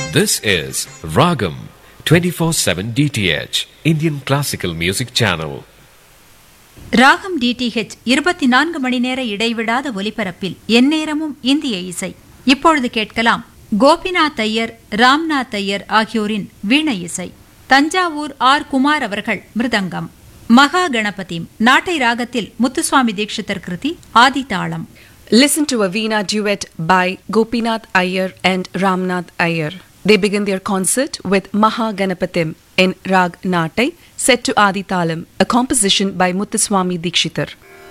This is Ragam 24/7 DTH Indian Classical Music Channel. ராகம் DTH இருபத்தி நான்கு மணி நேர இடைவிடாத ஒலிபரப்பில் எந்நேரமும் இந்திய இசை இப்பொழுது கேட்கலாம் கோபிநாத் ஐயர் ராம்நாத் ஐயர் ஆகியோரின் வீணை இசை தஞ்சாவூர் ஆர் குமார் அவர்கள் மிருதங்கம் மகா கணபதி நாட்டை ராகத்தில் முத்துசுவாமி தீட்சிதர் கிருதி ஆதிதாளம் Listen to a Veena duet by Gopinath Iyer and Ramnath Iyer. They begin their concert with Maha Ganapatim in Rag Natai, set to Adi Talam, a composition by Muthuswami Dikshitar.